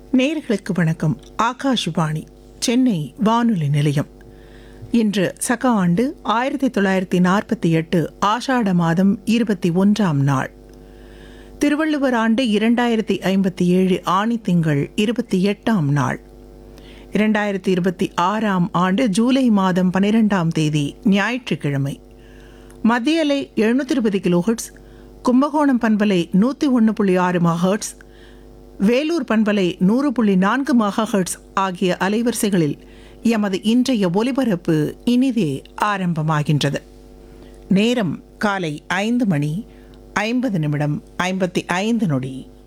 நேர்களுக்கு வணக்கம் ஆகாஷ்வாணி சென்னை வானொலி நிலையம் இன்று சக ஆண்டு ஆயிரத்தி தொள்ளாயிரத்தி நாற்பத்தி எட்டு ஆஷாட மாதம் இருபத்தி ஒன்றாம் நாள் திருவள்ளுவர் ஆண்டு இரண்டாயிரத்தி ஐம்பத்தி ஏழு ஆணி திங்கள் இருபத்தி எட்டாம் நாள் இரண்டாயிரத்தி இருபத்தி ஆறாம் ஆண்டு ஜூலை மாதம் பனிரெண்டாம் தேதி ஞாயிற்றுக்கிழமை மத்திய அலை எழுநூத்தி இருபது கிலோஹெர்ட்ஸ் கும்பகோணம் பண்பலை நூற்றி ஒன்று புள்ளி ஆறு மகஹெர்ட்ஸ் வேலூர் பண்பலை நூறு புள்ளி நான்கு மகஹெர்ட்ஸ் ஆகிய அலைவரிசைகளில் எமது இன்றைய ஒலிபரப்பு இனிதே ஆரம்பமாகின்றது நேரம் காலை ஐந்து மணி ஐம்பது நிமிடம் ஐம்பத்தி ஐந்து நொடி